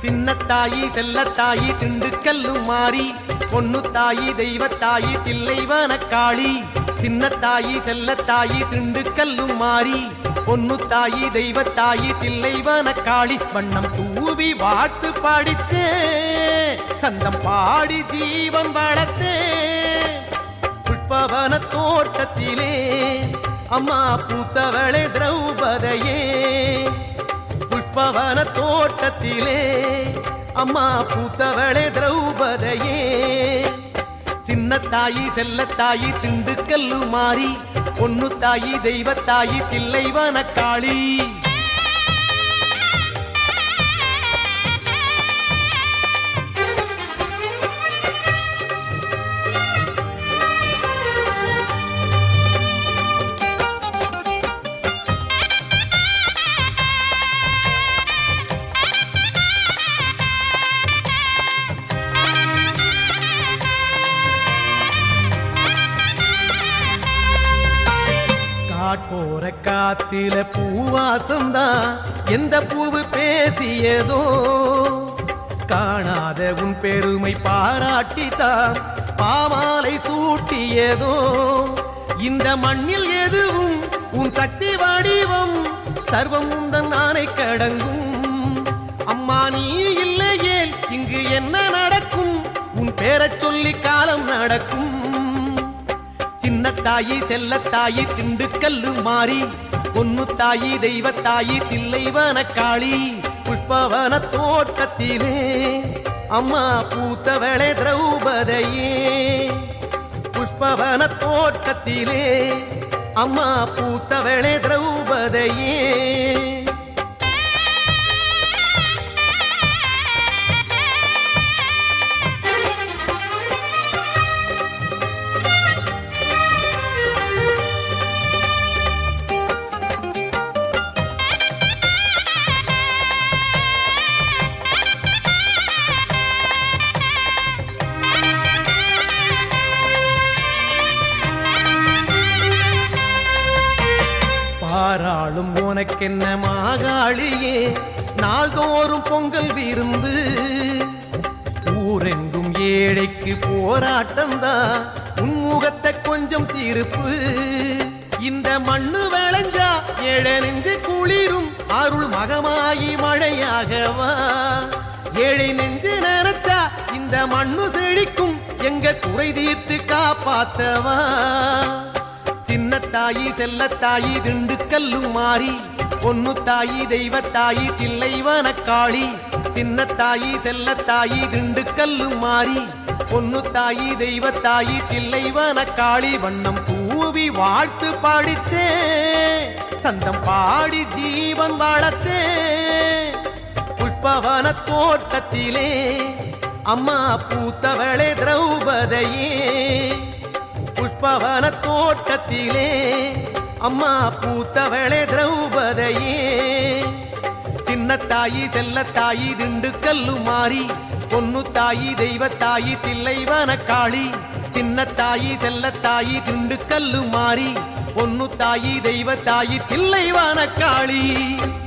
சின்னத்தாயி செல்லத்தாயி திண்டுக்கல்லும் மாறி பொன்னுத்தாயி தெய்வத்தாயி தில்லைவனக்காளி சின்னத்தாயி செல்லத்தாயி திண்டுக்கல்லும் மாறி பொன்னுத்தாயி தெய்வத்தாயி தில்லைவனக்காளி வண்ணம் தூவி வாழ்த்து பாடித்தே சந்தம் பாடி தீபம் வளர்த்தே புஷ்பவன தோட்டத்திலே அம்மா பூத்தவளே திரௌபதையே புஷ்பவன தோட்டத்திலே அம்மா பூத்தவளே திரௌபதையே சின்னத்தாயி செல்லத்தாயி திண்டுக்கல்லு மாறி பொண்ணு தாயி தெய்வத்தாயி தில்லைவனக்காளி காட்போற காத்தில பூவாசம்தான் எந்த பூவு பேசியதோ காணாத உன் பெருமை பாராட்டித்தான் பாமாலை சூட்டியதோ இந்த மண்ணில் எதுவும் உன் சக்தி வடிவம் சர்வம் உந்தன் நானை கடங்கும் அம்மா நீ இல்லையேல் இங்கு என்ன நடக்கும் உன் பேரச் சொல்லி காலம் நடக்கும் சின்னத்தாயி செல்லத்தாயி திண்டுக்கல்லு மாறி பொன்னு தாயி தெய்வத்தாயி தில்லைவனக்காளி புஷ்பவன தோட்டத்திலே அம்மா பூத்தவளே திரௌபதையே புஷ்பவன தோட்டத்திலே அம்மா பூத்தவளே திரௌபதையே பாராளும் உனக்கென்ன மாகாளியே நாள்தோறும் பொங்கல் விருந்து ஊரெங்கும் ஏழைக்கு போராட்டம்தான் உன்முகத்தை கொஞ்சம் திருப்பு இந்த மண்ணு விளைஞ்சா ஏழை நெஞ்சு குளிரும் அருள் மகமாயி மழையாகவா ஏழை நெஞ்சு நினைச்சா இந்த மண்ணு செழிக்கும் எங்க குறை தீர்த்து காப்பாத்தவா சின்னத்தாயி செல்லத்தாயி திண்டுக்கல்லும் மாறி பொன்னு தாயி தெய்வத்தாயி தில்லைவனக்காளி சின்னத்தாயி செல்லத்தாயி திண்டுக்கல்லும் மாறி பொன்னு தாயி தெய்வத்தாயி தில்லைவனக்காளி வண்ணம் பூவி வாழ்த்து பாடித்தே சந்தம் பாடி ஜீவன் வளர்த்தே புஷ்பவன தோட்டத்திலே அம்மா பூத்தவளே திரௌபதையே புஷ்பவன தோட்டத்திலே அம்மா பூத்தவளே திரௌபதையே சின்னத்தாயி செல்லத்தாயி திண்டுக்கல்லு மாறி பொன்னு தாயி தெய்வத்தாயி தில்லைவனக்காளி சின்னத்தாயி செல்லத்தாயி திண்டுக்கல்லு மாறி பொன்னு தாயி தெய்வத்தாயி தில்லைவனக்காளி